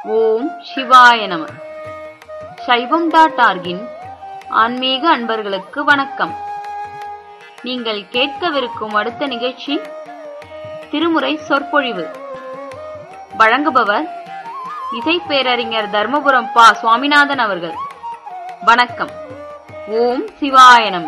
ஓம் சிவாய நம சைவம் டாட் ஆர்கின் ஆன்மீக அன்பர்களுக்கு வணக்கம் நீங்கள் கேட்கவிருக்கும் அடுத்த நிகழ்ச்சி திருமுறை சொற்பொழிவு வழங்குபவர் இசை பேரறிஞர் தர்மபுரம் பா சுவாமிநாதன் அவர்கள் வணக்கம் ஓம் சிவாய நம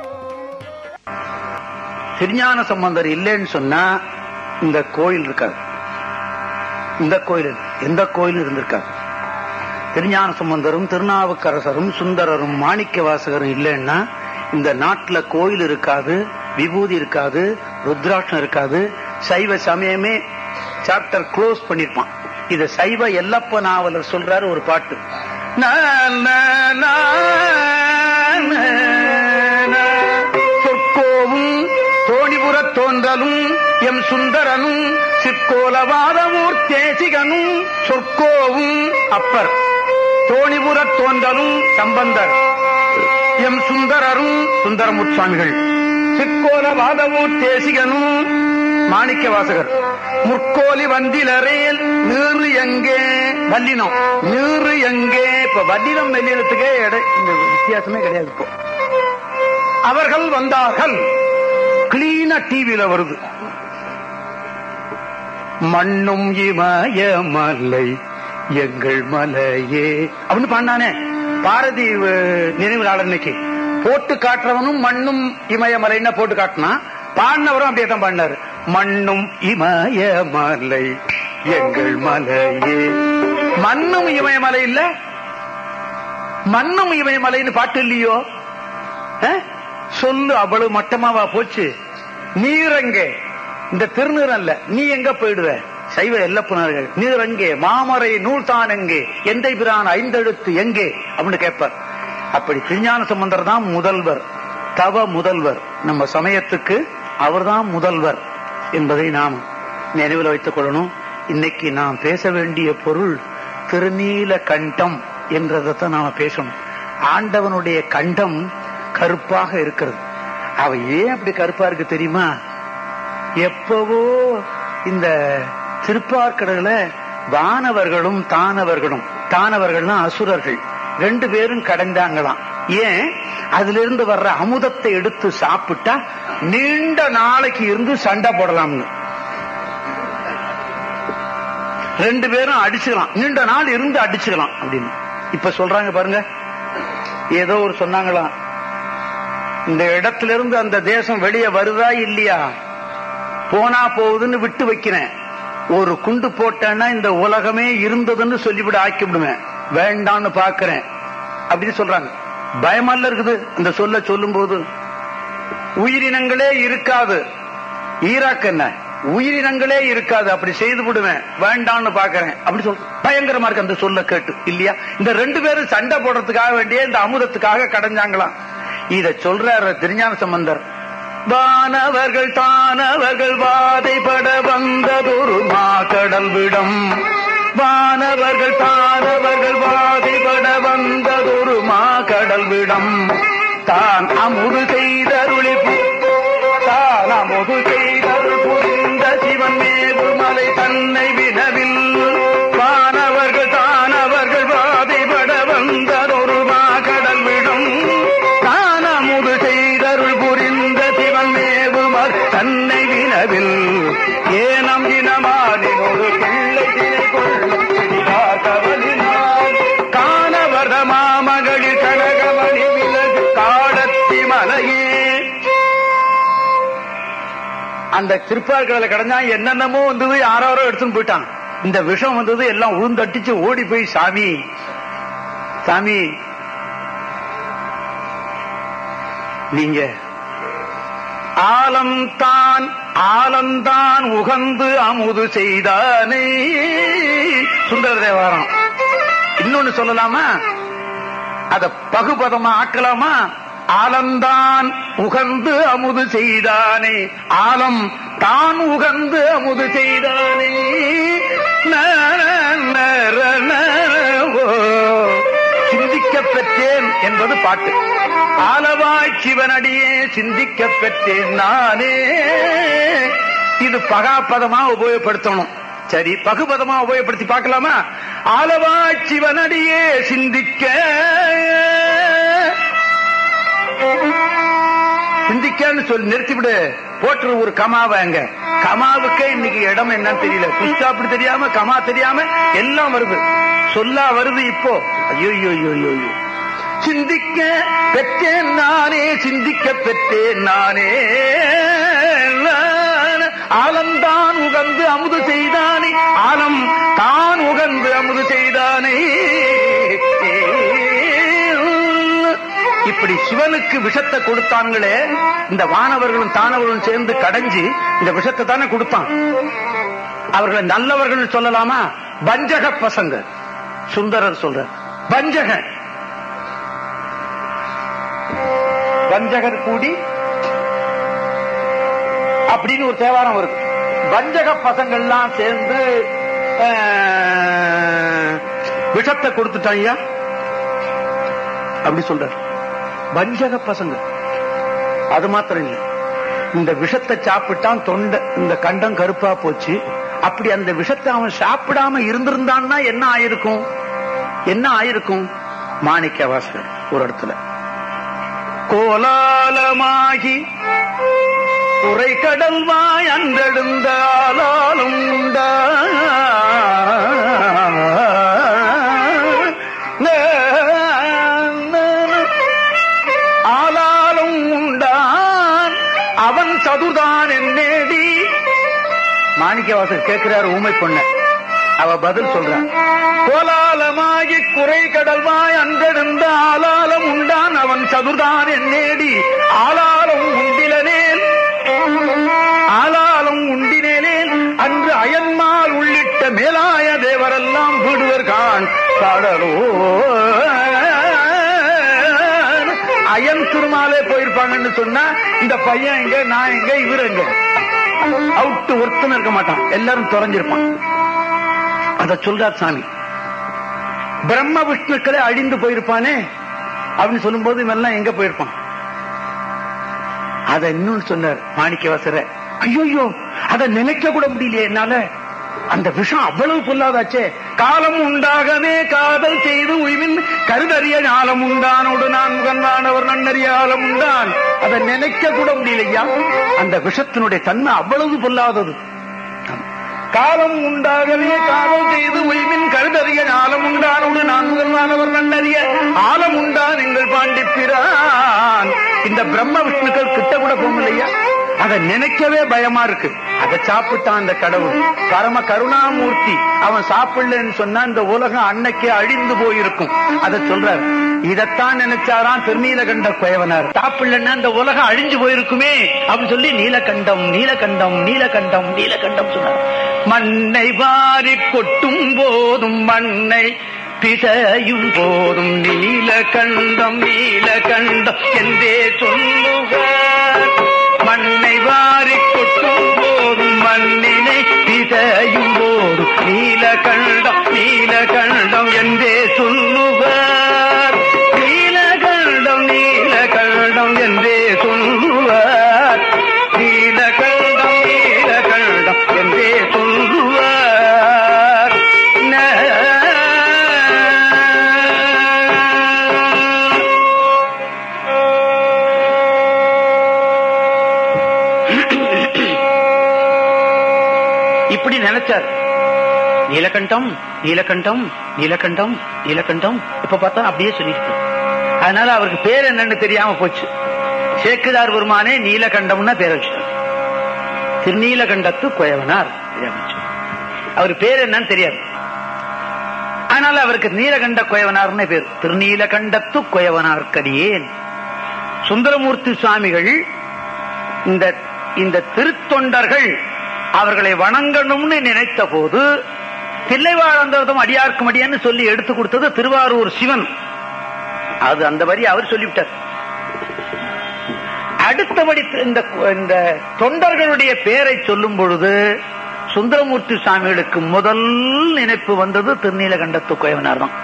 திருஞான சம்பந்தர் இல்லைன்னு சொன்னா இந்த கோயில் இருக்காது இந்த கோயில் எந்த கோயில் இருந்திருக்காது திருஞான சம்பந்தரும் திருநாவுக்கரசரும் சுந்தரரும் மாணிக்க வாசகரும் இல்லைன்னா இந்த நாட்டுல கோயில் இருக்காது விபூதி இருக்காது ருத்ராட்சம் இருக்காது சைவ சமயமே சாப்டர் க்ளோஸ் பண்ணிருப்பான் இத சைவ எல்லப்ப நாவலர் சொல்றாரு ஒரு பாட்டு நா, நா, நா, நா, நா. சொற்கோவும் தோணிபுரத் தோன்றலும் எம் சுந்தரனும் சிற்கோலவாதமூர் தேசிகனும் சொற்கோவும் அப்பர் தோணிபுரத் தோன்றலும் சம்பந்தர் எம் சுந்தரரும் சுந்தரமுற்சாமிகள் சிற்கோலவாதமூர் தேசிகனும் மாணிக்க வாசகர் முற்கோலி வந்திலரேல் நீறு எங்கே வல்லினம் நீறு எங்கே இப்ப வல்லினம் மெல்லினத்துக்கே எடை இந்த வித்தியாசமே கிடையாது இப்போ அவர்கள் வந்தார்கள் கிளீனா டிவியில வருது மண்ணும் இமயமலை எங்கள் மலையே அப்படின்னு பாண்டானே பாரதி அஹ், நினைவு நாள் அன்னைக்கு போட்டு காட்டுறவனும் மண்ணும் இமயமலைன்னா போட்டு காட்டினா பாடினவரும் அப்படியே தான் பாடினாரு மண்ணும் இமயமலை எங்கள் மலையே மண்ணும் இமயமலை இல்ல மண்ணும் இமயமலைன்னு பாட்டு இல்லையோ அஹ்? சொல்லு அவ்வளவு மட்டமாவா போச்சு நீரங்கே இந்த திருநீர் அல்ல நீ எங்க போயிடுவ சைவ எல்லப்புணர்கள் நீரங்கே மாமரை நூல் தான் எங்கே எந்தை பிரான் ஐந்தெழுத்து எங்கே அப்படின்னு கேட்பார் அப்படி திருஞான சம்பந்தர் தான் முதல்வர் தவ முதல்வர் நம்ம சமயத்துக்கு அவர்தான் முதல்வர் என்பதை நாம் நினைவில் வைத்துக் கொள்ளணும் இன்னைக்கு நாம் பேச வேண்டிய பொருள் திருநீல கண்டம் என்றதை நாம பேசணும் ஆண்டவனுடைய கண்டம் கருப்பாக இருக்கிறது அவ ஏன் அப்படி கருப்பா இருக்கு தெரியுமா எப்பவோ இந்த திருப்பார்கடல வானவர்களும் தானவர்களும் தானவர்கள்னா அசுரர்கள் ரெண்டு பேரும் கடந்தாங்களாம் ஏன் அதுல இருந்து வர்ற அமுதத்தை எடுத்து சாப்பிட்டா நீண்ட நாளைக்கு இருந்து சண்டை போடலாம்னு ரெண்டு பேரும் அடிச்சுக்கலாம் நீண்ட நாள் இருந்து அடிச்சுக்கலாம் அப்படின்னு இப்ப சொல்றாங்க பாருங்க ஏதோ ஒரு சொன்னாங்களாம் இந்த இடத்துல இருந்து அந்த தேசம் வெளியே வருதா இல்லையா போனா போகுதுன்னு விட்டு வைக்கிறேன் ஒரு குண்டு போட்டேன்னா இந்த உலகமே இருந்ததுன்னு சொல்லிவிட ஆக்கி விடுவேன் வேண்டான்னு பாக்குறேன் அப்படின்னு சொல்றாங்க பயமல்ல இருக்குது இந்த சொல்ல சொல்லும் போது உயிரினங்களே இருக்காது ஈராக் என்ன உயிரினங்களே இருக்காது அப்படி செய்து விடுவேன் வேண்டான்னு பாக்குறேன் அப்படி சொல் பயங்கரமா இருக்கு அந்த சொல்ல கேட்டு இல்லையா இந்த ரெண்டு பேரும் சண்டை போடுறதுக்காக வேண்டிய இந்த அமுதத்துக்காக கடைஞ்சாங்களாம் இத சொல்றாரு திருஞான சம்பந்தர் வானவர்கள் தானவர்கள் வாதைப்பட வந்ததொரு மாக்கடல் விடம் வானவர்கள் தானவர்கள் வாதைப்பட வந்ததொரு மாக்கடல் விடம் தான் அமுது செய்தருளி பு- தான் அமுது செய்தருள் புரிந்த சிவன் மேவு மலை தன்னை வினவில் வானவர்கள் தானவர்கள் வாதைப்பட வந்ததொரு மாக்கடல் விடம் தான் அமுது செய்தருள் புரிந்த சிவன் மேவுமர் தன்னை வினவில் ஏனம் இனமானின் ஒரு பிள்ளை திரை கொள்ளும் பிடிவார் கவலினார் காணவர்த மாமகளிர் கனகமணி விலகு காடத்தி மலையே அந்த திருப்பார்களை கடந்தா என்னென்னமோ வந்தது யாரோ எடுத்துன்னு போயிட்டான் இந்த விஷம் வந்தது எல்லாம் உளுந்தட்டிச்சு ஓடி போய் சாமி சாமி நீங்க ஆலம்தான் ஆலம்தான் உகந்து அமுது செய்தானே சுந்தர தேவாரம் இன்னொன்னு சொல்லலாமா அத பகுபதமா ஆக்கலாமா ஆலம்தான் உகந்து அமுது செய்தானே ஆலம் தான் உகந்து அமுது செய்தானே நர, நர, நர, ஓ. சிந்திக்கப் பெற்றேன் என்பது பாட்டு ஆலவாய் சிவனடியே சிந்திக்கப் பெற்றேன் நானே இது பகாபதமா உபயோகப்படுத்தணும் சரி பகுபதமா உபயோகப்படுத்தி பார்க்கலாமா ஆலவா சிவனடியே சிந்திக்க சிந்திக்கன்னு சொல்லி நிறுத்திவிடு போட்டுரு ஒரு கமாவை அங்க கமாவுக்கே இன்னைக்கு இடம் என்னன்னு தெரியல புஷ்டாப்படி தெரியாம கமா தெரியாம எல்லாம் வருது சொல்லா வருது இப்போ ஐயோ ஐயோ ஐயோ ஐயோ ஐயோ. சிந்திக்க பெற்றேன் நானே சிந்திக்க பெற்றேன் நானே ஆலம்தான் உகந்து அமுது செய்தானே ஆலம் தான் உகந்து அமுது செய்தானே இப்படி சிவனுக்கு விஷத்தை கொடுத்தாங்களே இந்த வானவர்களும் தானவர்களும் சேர்ந்து கடைஞ்சு இந்த விஷத்தை தானே கொடுத்தான் அவர்களை நல்லவர்கள் சொல்லலாமா வஞ்சக பசங்க சுந்தரர் சொல்ற வஞ்சக வஞ்சகர் கூடி அப்படின்னு ஒரு தேவாரம் வருது வஞ்சக பசங்கள்லாம் சேர்ந்து அஹ், விஷத்தை கொடுத்துட்டாங்க அப்படி சொல்றார் வஞ்சக பசங்க அது மாத்திரம் இல்ல இந்த விஷத்தை சாப்பிட்டான் தொண்டை இந்த கண்டம் கருப்பா போச்சு அப்படி அந்த விஷத்தை அவன் சாப்பிடாம இருந்திருந்தான்னா என்ன ஆயிருக்கும் என்ன ஆயிருக்கும் மாணிக்க வாசகர் ஒரு இடத்துல கோலாலமாகி குறை கடல் வாய் அந்தெடுந்த ஆளாலும் உண்டா ஆளாலும் உண்டான் அவன் சதுர்தான் என்னேடி மாணிக்கவாசர் கேட்கிறார் ஊமை பொண்ண அவ பதில் சொல்றான் கோலாலமாகி குறை கடல்வாய் அன்றெடுந்த ஆளாலம் உண்டான் அவன் சதுர்தான் என்னேடி ஆளாலும் உண்டிலனேல் ஆளாலும் உண்டினேனேல் அன்று அயன்மால் உள்ளிட்ட மேலாய தேவரெல்லாம் வீடுவர் கான் பாடலோ அயன் திருமாலே போயிருப்பாங்கன்னு சொன்னா இந்த பையன் எங்க நான் எங்க இவர் எங்க அவுட்டு ஒருத்தன் இருக்க மாட்டான் எல்லாரும் தொலைஞ்சிருப்பான் அத சொல்றார் சாமி பிரம்ம விஷ்ணுக்களே அழிந்து போயிருப்பானே அப்படின்னு சொல்லும்போது இவெல்லாம் எங்க போயிருப்பான் அத இன்னும் சொன்னார் மாணிக்கவாசர ஐயோ அத நினைக்க கூட முடியலையே என்னால அந்த விஷம் அவ்வளவு பொல்லாதாச்சே காலம் உண்டாகவே காதல் செய்து உய்வின் கருதறிய ஞாலம் உண்டானோடு நான் முகன்வானவர் நன்னறிய ஆலம் உண்டான் அதை நினைக்க கூட முடியலையா அந்த விஷத்தினுடைய தன்மை அவ்வளவு பொல்லாதது காலம் உண்டாகவே காதல் செய்து உய்வின் கருதறிய ஞாலம் உண்டானோடு நான் முதல்வானவர் நன்னறிய ஆலம் உண்டான் எங்கள் பாண்டிப்பிரான் இந்த பிரம்ம விஷ்ணுக்கள் கிட்ட கூட போகலையா அதை நினைக்கவே பயமா இருக்கு அதை சாப்பிட்டான் அந்த கடவுள் பரம கருணாமூர்த்தி அவன் சாப்பிடலன்னு சொன்னா இந்த உலகம் அன்னைக்கே அழிந்து போயிருக்கும் அதை சொல்றார் இதத்தான் நினைச்சாராம் திருநீலகண்ட குயவனார் சாப்பிடலன்னா இந்த உலகம் அழிஞ்சு போயிருக்குமே அப்படின்னு சொல்லி நீலகண்டம் நீலகண்டம் நீலகண்டம் நீலகண்டம் சொன்னார் மண்ணை வாரி கொட்டும் போதும் மண்ணை பிசையும் போதும் நீலகண்டம் நீலகண்டம் என்றே சொல்லுவார் மண்ணை வாரி கொட்டும் போதும் மண்ணினை பிசையும் போதும் நீலகண்டம் நீலகண்டம் என்றே சொல்லுவார் நீலகண்டம் நீலகண்டம் என்றே சொல்லுவார் நீலகண்டம் நீலகண்டம் என்றே சொல்லுவார் இப்படி நினைச்சார் நீலகண்டம் நீலகண்டம் நீலகண்டம் நீலகண்டம் இப்ப பார்த்தா அப்படியே சொல்லியிருக்கு அதனால அவருக்கு பேர் என்னன்னு தெரியாம போச்சு சேக்கிதார் பெருமானே நீலகண்டம்னா பேர் வச்சுட்டார் திருநீலகண்டத்து குயவனார் தெரியாம வச்சு. அவர் பேர் என்னன்னு தெரியாது அதனால அவருக்கு நீலகண்ட குயவனார்னு பேர் திருநீலகண்டத்து குயவனார்க்கடியேன் சுந்தரமூர்த்தி சுவாமிகள் இந்த இந்த திருத்தொண்டர்கள் அவர்களை வணங்கணும்னு நினைத்த போது தில்லைவாழந்ததும் அடியார்க்கும் அடியான்னு சொல்லி எடுத்து கொடுத்தது திருவாரூர் சிவன் அது அந்த வரி அவர் சொல்லிவிட்டார் அடுத்தபடி இந்த இந்த தொண்டர்களுடைய பெயரை சொல்லும் பொழுது சுந்தரமூர்த்தி சுவாமிகளுக்கு முதல் நினைப்பு வந்தது திருநீலகண்டத்து குயவனார் தான்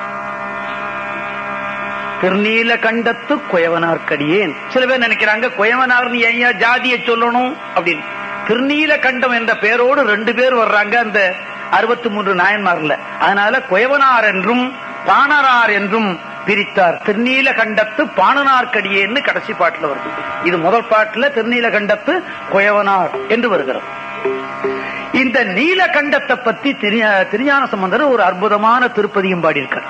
திருநீலகண்டத்து குயவனார்க்கடியேன் சில பேர் நினைக்கிறாங்க குயவனார் நீ ஐயா ஜாதியை சொல்லணும் அப்படின்னு திருநீலகண்டம் என்ற பெயரோடு ரெண்டு பேர் வர்றாங்க அந்த அறுபத்தி மூன்று நாயன்மார்ல அதனால குயவனார் என்றும் பாணரார் என்றும் பிரித்தார் திருநீலகண்டத்து பாணனார்க்கடியேன்னு கடைசி பாட்டுல வருது இது முதல் பாட்டுல திருநீலகண்டத்து குயவனார் என்று வருகிறது இந்த நீலகண்டத்தை பத்தி திரு- திருஞான சம்பந்தர் ஒரு அற்புதமான திருப்பதியும் பாடியிருக்கார்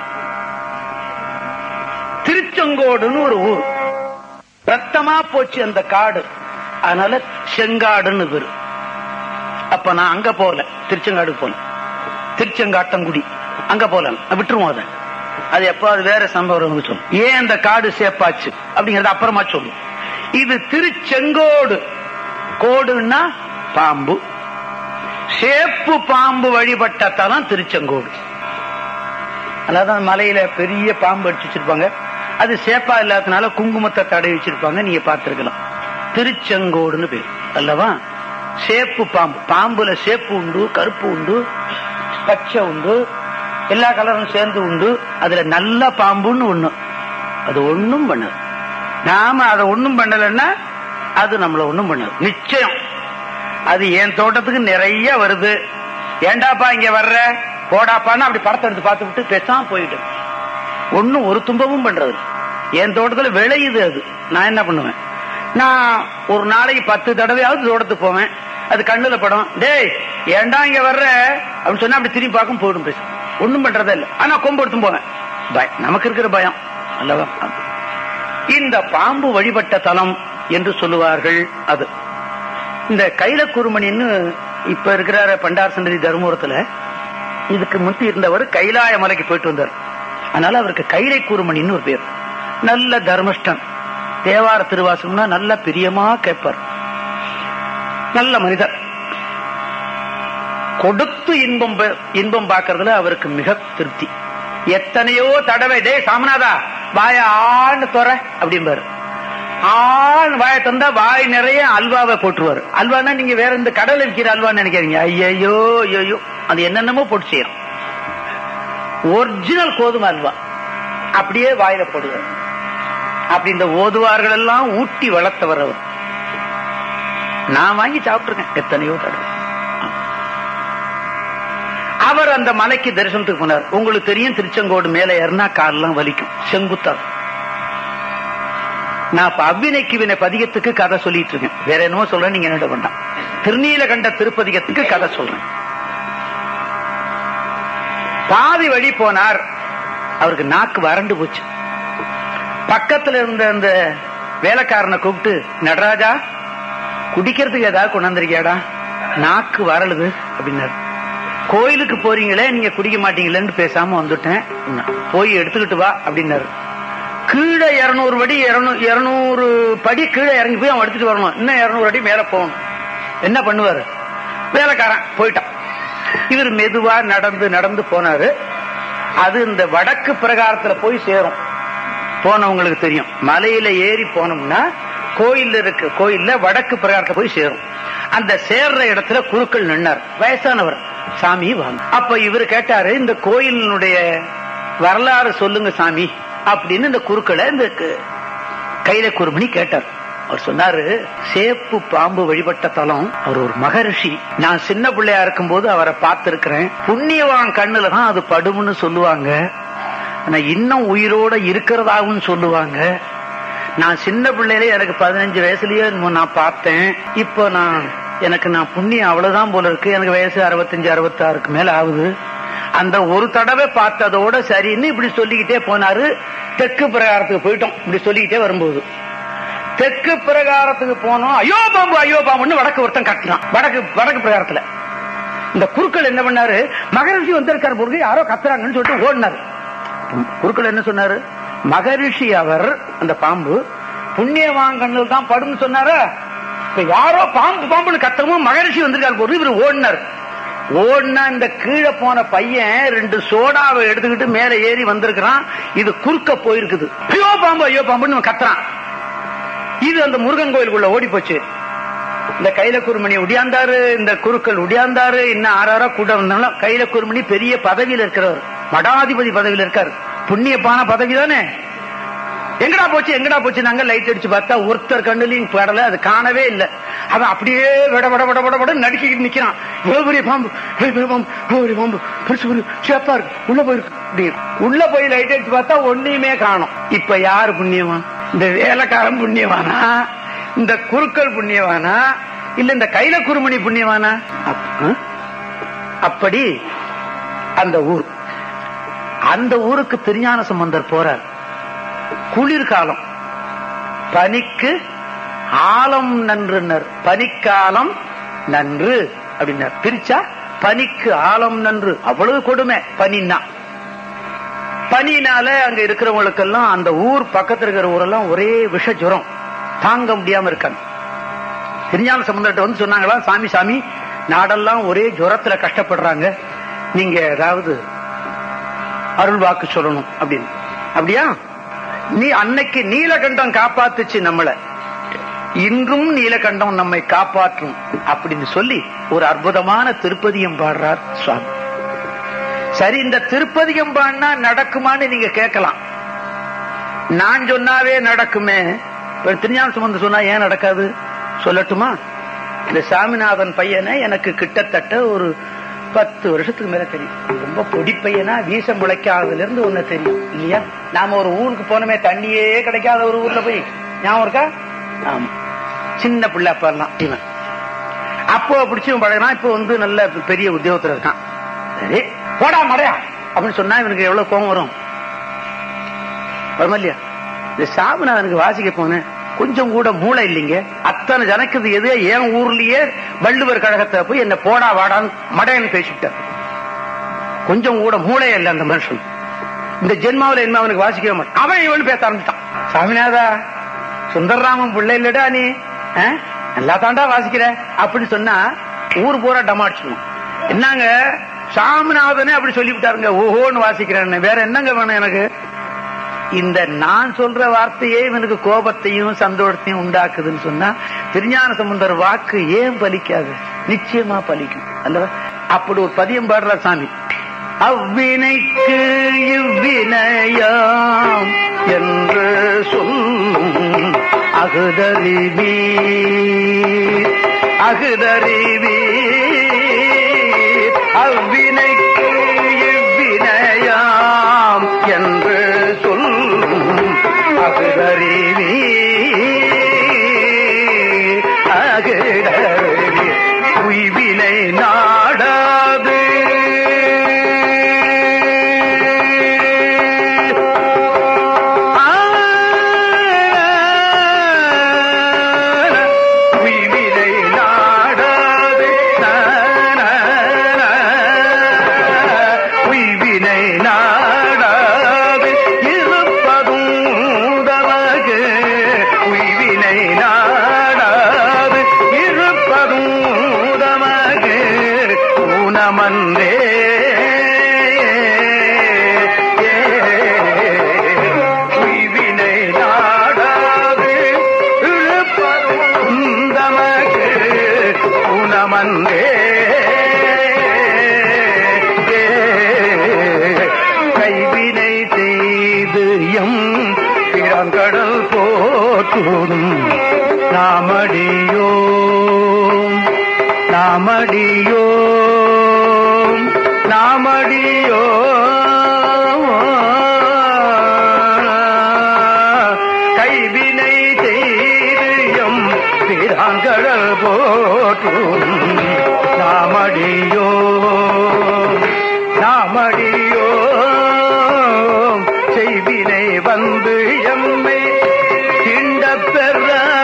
திருச்செங்கோடுன்னு ஒரு ஊர் ரத்தமா போச்சு அந்த காடு அதனால செங்காடுன்னு பேரு அப்ப நான் அங்க போகல திருச்செங்காடு போல திருச்செங்காட்டங்குடி அங்க போல விட்டுருவோம் அதை அது எப்போ அது வேற சம்பவம் சொல்லும் ஏன் அந்த காடு சேப்பாச்சு அப்படிங்கறது அப்புறமா சொல்லும் இது திருச்செங்கோடு கோடுன்னா பாம்பு சேப்பு பாம்பு வழிபட்ட தலம் திருச்செங்கோடு அதாவது அந்த மலையில பெரிய பாம்பு அடிச்சு வச்சிருப்பாங்க அது சேப்பா இல்லாதனால குங்குமத்தை தடவி வச்சிருப்பாங்க நீங்க பார்த்திருக்கலாம் திருச்செங்கோடுன்னு பேர் அல்லவா சேப்பு பாம்பு பாம்புல சேப்பு உண்டு கருப்பு உண்டு பச்சை உண்டு எல்லா கலரும் சேர்ந்து உண்டு அதுல நல்ல பாம்புன்னு ஒண்ணு அது ஒண்ணும் பண்ணது நாம அதை ஒண்ணும் பண்ணலன்னா அது நம்மள ஒண்ணும் பண்ணது நிச்சயம் அது என் தோட்டத்துக்கு நிறைய வருது ஏண்டாப்பா இங்க வர்ற போடாப்பான்னு அப்படி படத்தை எடுத்து பார்த்து விட்டு பேசாம போயிட்டு ஒண்ணும் ஒரு துன்பமும் பண்றது இல்ல. என் தோட்டத்துல விளையுது அது நான் என்ன பண்ணுவேன் நான் ஒரு நாளைக்கு பத்து தடவையாவது தோட்டத்துக்கு போவேன் அது கண்ணுல படம் டேய் ஏன்டா இங்க வர்ற அப்படின்னு சொன்னா அப்படி திரும்பி பார்க்கும் போயிடும் பேச ஒண்ணும் பண்றதே இல்ல ஆனா கொம்பு எடுத்தும் போவேன் பயம் நமக்கு இருக்கிற பயம் அல்லவா இந்த பாம்பு வழிபட்ட தலம் என்று சொல்லுவார்கள் அது இந்த கைல குருமணின்னு இப்ப இருக்கிற பண்டார் சந்ததி தர்மபுரத்துல இதுக்கு முந்தி இருந்தவர் கைலாய மலைக்கு போயிட்டு வந்தார் அதனால அவருக்கு கைலை கூறுமணின்னு ஒரு பேர் நல்ல தர்மஷ்டன் தேவார திருவாசகம்னா நல்ல பிரியமா கேட்பார் நல்ல மனிதர் கொடுத்து இன்பம் பெ- இன்பம் பார்க்கறதுல அவருக்கு மிக திருப்தி எத்தனையோ தடவை டே சாமநாதா வாய ஆன்னு தொற அப்படிம்பாரு ஆண் வாய தந்தா வாய் நிறைய அல்வாவை போட்டுருவாரு அல்வானா நீங்க வேற இந்த கடல்ல விற்கிற அல்வான்னு நினைக்காதீங்க ஐயோ ஐயோ அது என்னென்னமோ போட்டு செய்யணும் ஒரிஜினல் கோதுமை அல்வா அப்படியே வாயில போடுவார் அப்படி இந்த ஓதுவார்கள் எல்லாம் ஊட்டி வளர்த்தவர் அவர் நான் வாங்கி சாப்பிட்டுருக்கேன் எத்தனையோ தடவை அவர் அந்த மலைக்கு தரிசனத்துக்கு போனார் உங்களுக்கு தெரியும் திருச்செங்கோடு மேல ஏறினா காலெல்லாம் வலிக்கும் செங்குத்தா நான் இப்ப அவ்வினைக்கு வினை பதிகத்துக்கு கதை சொல்லிட்டு இருக்கேன் வேற என்னமோ சொல்றேன் நீங்க என்ன வேண்டாம் திருநீலகண்ட திருப்பதிகத்துக்கு கதை சொல்றேன் பாதி வழி போனார் அவருக்கு நாக்கு வறண்டு போச்சு பக்கத்துல இருந்த அந்த வேலைக்காரனை கூப்பிட்டு நடராஜா குடிக்கிறதுக்கு ஏதாவது கொண்டாந்துருக்கியாடா நாக்கு வரலுது அப்படின்னாரு கோயிலுக்கு போறீங்களே நீங்க குடிக்க மாட்டீங்களேன்னு பேசாம வந்துட்டேன் அப்படின்னா. போய் எடுத்துக்கிட்டு வா அப்படின்னாரு கீழே இருநூறு படி இருநூறு படி கீழே இறங்கி போய் அவன் எடுத்துட்டு வரணும் இன்னும் இருநூறு அடி மேல போகணும் என்ன பண்ணுவாரு வேலைக்காரன் போயிட்டான் இவர் மெதுவா நடந்து நடந்து போனாரு அது இந்த வடக்கு பிரகாரத்துல போய் சேரும் போனவங்களுக்கு தெரியும் மலையில ஏறி போனோம்னா கோயில் இருக்கு கோயில்ல வடக்கு பிரகாரத்துல போய் சேரும் அந்த சேர்ற இடத்துல குருக்கள் நின்னார் வயசானவர் சாமி வாங்க அப்ப இவர் கேட்டாரு இந்த கோயிலினுடைய வரலாறு சொல்லுங்க சாமி அப்படின்னு இந்த குருக்களை இந்த க- கையில குருமணி கேட்டார் அவர் சொன்னாரு சேப்பு பாம்பு வழிபட்ட தலம் அவர் ஒரு மகரிஷி நான் சின்ன பிள்ளையா இருக்கும்போது அவரை பார்த்திருக்கிறேன் புண்ணியவான் கண்ணுல தான் அது படும்னு சொல்லுவாங்க ஆனா இன்னும் உயிரோட இருக்கிறதாகவும் சொல்லுவாங்க நான் சின்ன பிள்ளையிலே எனக்கு பதினஞ்சு வயசுலயே என்னமோ நான் பார்த்தேன் இப்போ நான் எனக்கு நான் புண்ணியம் அவ்வளவுதான் போல இருக்கு எனக்கு வயசு அறுபத்தஞ்சு அறுபத்தாறுக்கு மேல ஆகுது அந்த ஒரு தடவை பார்த்ததோட சரின்னு இப்படி சொல்லிக்கிட்டே போனாரு தெற்கு பிரகாரத்துக்கு போயிட்டோம் இப்படி சொல்லிக்கிட்டே வரும்போது தெற்கு பிரகாரத்துக்கு போனோம் ஐயோ பாம்பு ஐயோ பாம்புன்னு வடக்கு ஒருத்தன் கட்டினான் வடக்கு வடக்கு பிரகாரத்துல இந்த குருக்கள் என்ன பண்ணாரு மகரிஷி வந்திருக்காரு பொருள் யாரோ கத்துறாங்கன்னு சொல்லிட்டு ஓடினாரு குருக்கள் என்ன சொன்னாரு மகரிஷி அவர் அந்த பாம்பு புண்ணியவாங்கண்ணில் தான் படும்னு சொன்னாரு இப்ப யாரோ பாம்பு பாம்புன்னு கத்தவும் மகரிஷி வந்திருக்காரு பொருள் இவர் ஓடினார் ஓடினா இந்த கீழே போன பையன் ரெண்டு சோடாவை எடுத்துக்கிட்டு மேல ஏறி வந்திருக்கிறான் இது குறுக்க போயிருக்குது ஐயோ பாம்பு ஐயோ பாம்புன்னு இவன் கத்துறான் இது அந்த முருகன் கோயிலுக்குள்ள ஓடி போச்சு இந்த கைல குருமணி உடியாந்தாரு இந்த குருக்கள் உடியாந்தாரு இன்னும் ஆறாரா கூட வந்தாலும் கைல குருமணி பெரிய பதவியில இருக்கிறவர் மடாதிபதி பதவியில இருக்காரு புண்ணியப்பான பதவி தானே எங்கடா போச்சு எங்கடா போச்சு நாங்க லைட் அடிச்சு பார்த்தா ஒருத்தர் கண்ணுலயும் படல அது காணவே இல்ல அவன் அப்படியே விட விட விட விட விட நடுக்கிட்டு நிக்கிறான் இவ்வளவு பெரிய பாம்பு இவ்வளவு பெரிய பாம்பு இவ்வளவு பெரிய பாம்பு பெருசு பெரிய சேப்பா இருக்கு உள்ள போயிருக்கு அப்படி உள்ள போய் லைட் அடிச்சு பார்த்தா ஒன்னையுமே காணும் இப்ப யாரு புண்ணியவான் இந்த வேலைக்காரன் புண்ணியவானா இந்த குருக்கள் புண்ணியவானா இல்ல இந்த கைல குருமணி புண்ணியவானா அப்- ஆ? அப்படி அந்த ஊர் அந்த ஊருக்கு திருஞான சம்பந்தர் போறார் குளிர்காலம் பனிக்கு ஆலம் நன்றுனர் பனிக்காலம் நன்று அப்படின்னார் பிரிச்சா பனிக்கு ஆலம் நன்று அவ்வளவு கொடுமை பனின்னா பனினால அங்க இருக்கிறவங்களுக்கெல்லாம் அந்த ஊர் பக்கத்துல இருக்கிற ஊரெல்லாம் ஒரே விஷ ஜுரம் தாங்க முடியாம இருக்காங்க திருஞான சம்பந்தர்கிட்ட வந்து சொன்னாங்களா சாமி சாமி நாடெல்லாம் ஒரே ஜுரத்துல கஷ்டப்படுறாங்க நீங்க ஏதாவது அருள் வாக்கு சொல்லணும் அப்படின்னு அப்படியா நீ அன்னைக்கு நீலகண்டம் காப்பாத்துச்சு நம்மள இன்றும் நீலகண்டம் நம்மை காப்பாற்றும் அப்படின்னு சொல்லி ஒரு அற்புதமான திருப்பதியம் பாடுறார் சுவாமி சரி இந்த திருப்பதியம் பாடினா நடக்குமான்னு நீங்க கேட்கலாம் நான் சொன்னாவே நடக்குமே இப்ப திருஞான சம்பந்தம் சொன்னா ஏன் நடக்காது சொல்லட்டுமா இந்த சாமிநாதன் பையனை எனக்கு கிட்டத்தட்ட ஒரு பத்து வருஷத்துக்கு மேல தெரியும் ரொம்ப பொடி பையனா வீச முளைக்காததுல இருந்து ஒண்ணு தெரியும் இல்லையா நாம ஒரு ஊருக்கு போனோமே தண்ணியே கிடைக்காத ஒரு ஊர்ல போய் ஞாபகம் இருக்கா ஆமா சின்ன பிள்ளை அப்பெல்லாம் இவன் அப்போ பிடிச்சு பழகிறான் இப்போ வந்து நல்ல பெரிய உத்தியோகத்துல இருக்கான் சரி போடா மடையா அப்படின்னு சொன்னா இவனுக்கு எவ்வளவு கோபம் வரும் வருமா இல்லையா இந்த சாமிநாதனுக்கு வாசிக்க போனேன் கொஞ்சம் கூட மூளை இல்லைங்க அத்தனை ஜனக்குது எது என் ஊர்லயே வள்ளுவர் கழகத்தை போய் என்ன போடா வாடான்னு மடையன்னு பேசிவிட்டார் கொஞ்சம் கூட மூளை இல்லை அந்த மனுஷன் இந்த ஜென்மாவில என்ன அவனுக்கு வாசிக்கவே மாட்டான் அவன் இவனு பேச ஆரம்பிச்சான் சாமிநாதா சுந்தரராமன் பிள்ளை இல்லடா நீ ஆ? நல்லா தாண்டா வாசிக்கிற அப்படின்னு சொன்னா ஊர் பூரா டமாடிச்சிடணும் என்னங்க சாமிநாதனே அப்படி சொல்லிவிட்டாருங்க ஓஹோன்னு வாசிக்கிறேன்னு வேற என்னங்க வேணும் எனக்கு இந்த நான் சொல்ற வார்த்தையே இவனுக்கு கோபத்தையும் சந்தோஷத்தையும் உண்டாக்குதுன்னு சொன்னா திருஞான சம்பந்தர் வாக்கு ஏன் பலிக்காது நிச்சயமா பலிக்கும் அல்லவா அப்படி ஒரு பதியம் பாடுற சாமி அவ்வினைக்கு இவ்வினையாம் என்று சொல்லும் அகுதறிவி அகுதறிவி அவ்வினைக்கு இவ்வினையாம் என்று சொல்லும் அகுதறிவி அகுதறிவி உய்வினை நாடாது உய்வினை நாடாது உய்வினை நாடாது இருப்பதும் உதவகு உய்வினை நாடாது இருப்பதும் உதவகு ஊனமன்றே உய்வினை நாடாது இழுப்பதும் தமக்கு உணமன்றே கைவினை செய்து எம் பிறங்கடல் போற்றும் நாமடியோம் நாமடியோம் நாமடியோ கைவினை செய்தியம் பிறாங்கடல் போற்றும் நாமடியோ நாமடியோ செய்வினை வந்து எம்மை திண்டப் பெற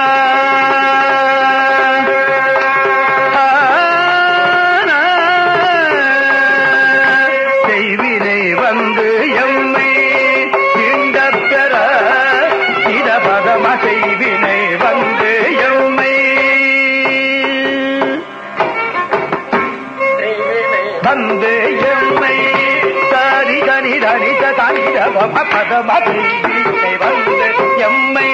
செய்வினை வந்து எம்மை திண்டப் பெற இடபதம செய்வினை வந்து எம்மை வந்து எம்மை சரி தனி தனித தனித பதம செய்வினை வந்து எம்மை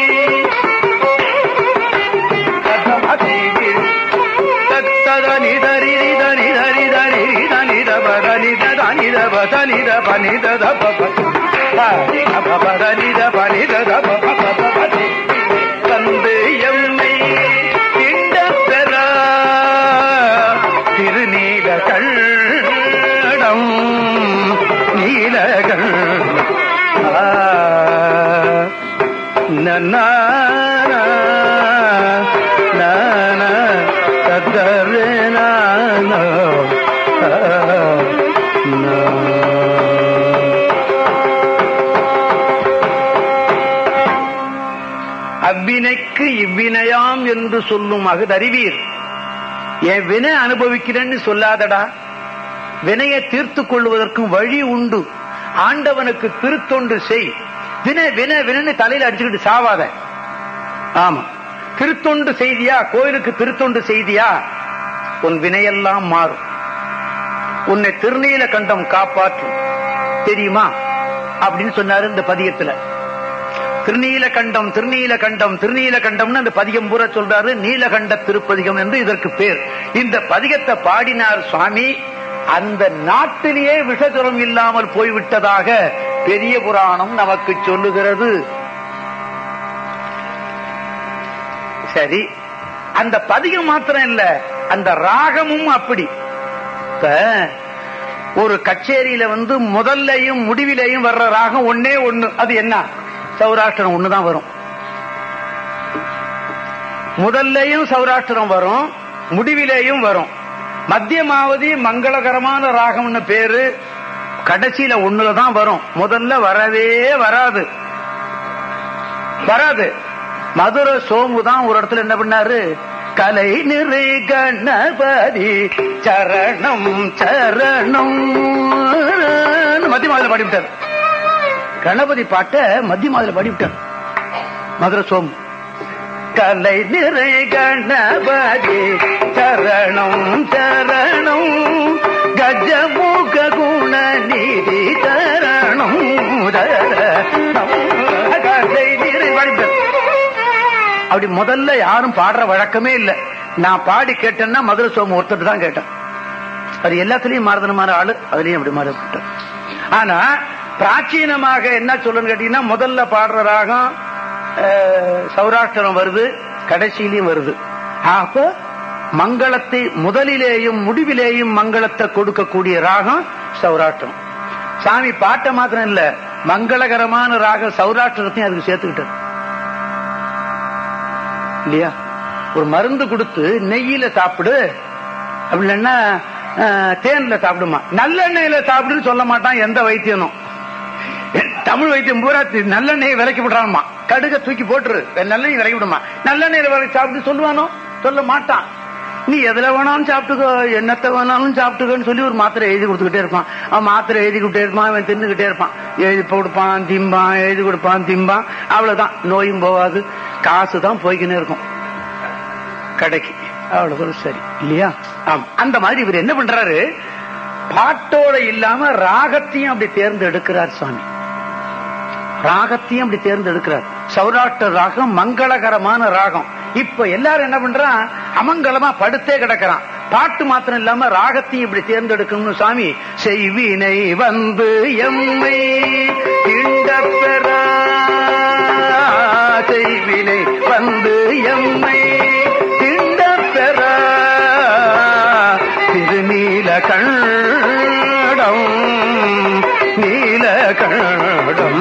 பதம செய்வினை தத்ததனி தரி தனி தரி தனி தனி தப தனி தனி தப தனி தப நி தப வந்து எம்மை திண்டப் பெறா திருநீல கள்ளம் நீலகள் நன்னா தத்தரே நானோ அவ்வினைக்கு இவ்வினையாம் என்று சொல்லும் அகுதறிவீர் என் வினை அனுபவிக்கிறேன்னு சொல்லாதடா வினையை தீர்த்து கொள்வதற்கும் வழி உண்டு ஆண்டவனுக்கு திருத்தொண்டு செய் வினை வினை வினைன்னு தலையில அடிச்சுக்கிட்டு சாவாத ஆமா திருத்தொண்டு செய்தியா கோயிலுக்கு திருத்தொண்டு செய்தியா உன் வினையெல்லாம் மாறும் உன்னை திருநீல கண்டம் காப்பாற்றும் தெரியுமா அப்படின்னு சொன்னாரு இந்த பதியத்துல திருநீலகண்டம் திருநீலகண்டம் திருநீலகண்டம்னு அந்த பதிகம் பூரா சொல்றாரு நீலகண்ட திருப்பதிகம் என்று இதற்கு பேர் இந்த பதிகத்தை பாடினார் சுவாமி அந்த நாட்டிலேயே விஷஜுரம் இல்லாமல் போய்விட்டதாக பெரிய புராணம் நமக்கு சொல்லுகிறது சரி அந்த பதிகம் மாத்திரம் இல்ல அந்த ராகமும் அப்படி இப்ப ஒரு கச்சேரியில வந்து முதல்லையும் முடிவிலையும் வர்ற ராகம் ஒன்னே ஒண்ணு அது என்ன சௌராஷ்டிரம் ஒண்ணுதான் வரும் முதல்லையும் சௌராஷ்டிரம் வரும் முடிவிலேயும் வரும் மத்தியமாவதி மங்களகரமான ராகம்னு பேரு கடைசியில ஒண்ணுலதான் வரும் முதல்ல வரவே வராது வராது மதுரை சோமு தான் ஒரு இடத்துல என்ன பண்ணாரு கலை நிறை கணபதி சரணம் சரணம் மத்திய மாதிரி பாடிவிட்டார் கணபதி பாட்ட மத்திய மாதிரி பாடிவிட்டார் மதுரை சோமு கலை நிறை கணபதி சரணம் சரணம் கஜமுக குண நிதி சரணம் சரணம் கலை நிறை பாடிவிட்டார் அப்படி முதல்ல யாரும் பாடுற வழக்கமே இல்ல நான் பாடி கேட்டேன்னா மதுரை சோமு ஒருத்தர் தான் கேட்டேன் அது எல்லாத்துலயும் மாறுதனமான ஆளு அதுலயும் அப்படி மாறப்பட்டார் ஆனா பிராச்சீனமாக என்ன சொல்லணும்னு கேட்டீங்கன்னா முதல்ல பாடுற ராகம் அஹ், சௌராஷ்டிரம் வருது கடைசியிலையும் வருது அப்போ மங்களத்தை முதலிலேயும் முடிவிலேயும் மங்களத்தை கொடுக்கக்கூடிய ராகம் சௌராஷ்டிரம் சாமி பாட்டை மாத்திரம் இல்ல மங்களகரமான ராகம் சௌராஷ்டிரத்தையும் அதுக்கு சேர்த்துக்கிட்டார் இல்லையா ஒரு மருந்து கொடுத்து நெய்யில சாப்பிடு அப்படி இல்லைன்னா அஹ், தேன்ல சாப்பிடுமா நல்லெண்ணெயில சாப்பிடுன்னு சொல்ல மாட்டான் எந்த வைத்தியனும் தமிழ் வைத்தியம் பூரா தி- நல்லெண்ணெய் விலைக்கு விடுறான்மா கடுக தூக்கி போட்டுரு நல்லெண்ணெய் விலைக்கு விடுமா நல்லெண்ணெயில விலைக்கு சாப்பிட்டு சொல்லுவானோ சொல்ல மாட்டான் நீ எதுல வேணாலும் சாப்பிட்டுக்கோ என்னத்தை வேணாலும் சாப்பிட்டுக்கோன்னு சொல்லி ஒரு மாத்திரை எழுதி கொடுத்துக்கிட்டே இருப்பான் அவன் மாத்திரை எழுதி கொடுத்தே இருப்பான் அவன் தின்னுகிட்டே இருப்பான் எழுதி கொடுப்பான் திம்பான் எழுதி கொடுப்பான் திம்பான் அவ்வளவுதான் நோயும் போகாது காசு தான் போய்க்கினே இருக்கும் கடைக்கு அவ்வளவு சரி இல்லையா ஆமா அந்த மாதிரி இவர் என்ன பண்றாரு பாட்டோட இல்லாம ராகத்தையும் அப்படி தேர்ந்தெடுக்கிறார் சுவாமி ராகத்தையும் அப்படி தேர்ந்தெடுக்கிறார் சௌராஷ்டிர ராகம் மங்களகரமான ராகம் இப்ப எல்லாரும் என்ன பண்றான் அமங்கலமா படுத்தே கிடக்கிறான் பாட்டு மாத்திரம் இல்லாம ராகத்தையும் இப்படி தேர்ந்தெடுக்கணும்னு சாமி செய்வினை வந்து எம்மை திண்டப் பெறா செய்வினை வந்து எம்மை திண்டப் பெறா திருநீல கண்டம் நீல கண்டம்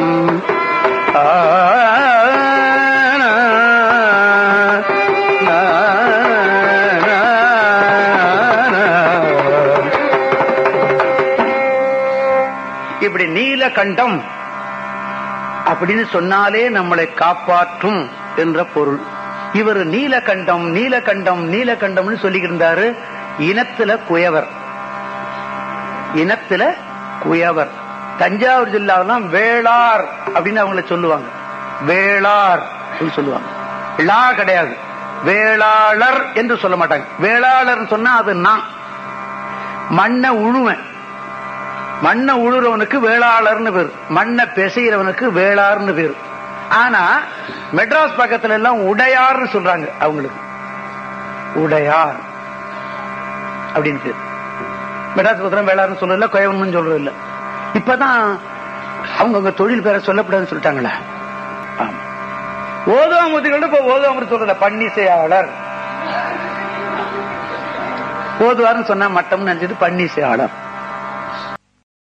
இப்படி நீலகண்டம் அப்படின்னு சொன்னாலே நம்மளை காப்பாற்றும் என்ற பொருள் இவர் நீலகண்டம் நீலகண்டம் நீலகண்டம்னு சொல்லிக்கிட்டு இருந்தாரு இனத்துல குயவர் இனத்துல குயவர் தஞ்சாவூர் ஜில்லாவெல்லாம் வேளார் அப்படின்னு அவங்கள சொல்லுவாங்க வேளார் அப்படின்னு சொல்லுவாங்க லா கிடையாது வேளாளர் என்று சொல்ல மாட்டாங்க வேளாளர் சொன்னா அது நான் மண்ணை உழுவன் மண்ணை உழுறவனுக்கு வேளாளர்னு பேர் மண்ணை பெசைகிறவனுக்கு வேளார்னு பேர் ஆனா மெட்ராஸ் பக்கத்துல எல்லாம் உடையார்னு சொல்றாங்க அவங்களுக்கு உடையார் அப்படின்னு பேர் மெட்ராஸ் பக்கத்துல வேளார்னு சொல்றதில்ல கோயவன் சொல்றது இல்ல இப்பதான் அவங்கவுங்க தொழில் பேரை சொல்லக்கூடாதுன்னு சொல்லிட்டாங்களா ஆமா ஓதாமுதிகள் இப்ப ஓதாமுதி சொல்லல பன்னிசையாளர் ஓதுவாருன்னு சொன்னா மட்டம்னு நினைச்சது பன்னிசையாளர்